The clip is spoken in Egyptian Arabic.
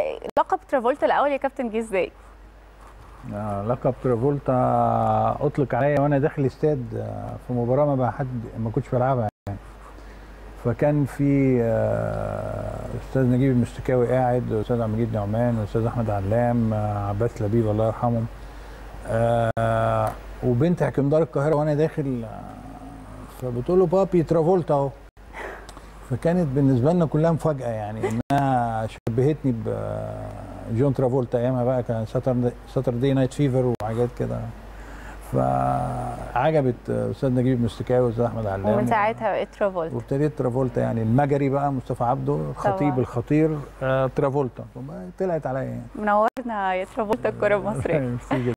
لقب ترافولتا الاول يا كابتن جه ازاي آه، لقب ترافولتا اطلق عليا وانا داخل استاد آه، في مباراه ما بقى حد ما كنتش بلعبها يعني فكان في آه، استاذ نجيب المستكاوي قاعد واستاذ عبد المجيد نعمان واستاذ احمد علام آه، عباس لبيب الله يرحمهم آه، وبنت حكم دار القاهره وانا داخل آه، فبتقول له بابي ترافولتا اهو فكانت بالنسبه لنا كلها مفاجاه يعني انها شبهتني بجون ترافولتا ايامها بقى كان ساتردي نايت فيفر وحاجات كده فعجبت استاذ نجيب مستكاوي واستاذ احمد علام ومن ساعتها بقيت ترافولتا وابتديت ترافولتا يعني المجري بقى مصطفى عبده الخطيب طبعا. الخطير آه، ترافولتا طلعت عليا يعني منورنا يا ترافولتا الكره المصريه ميرسي جدا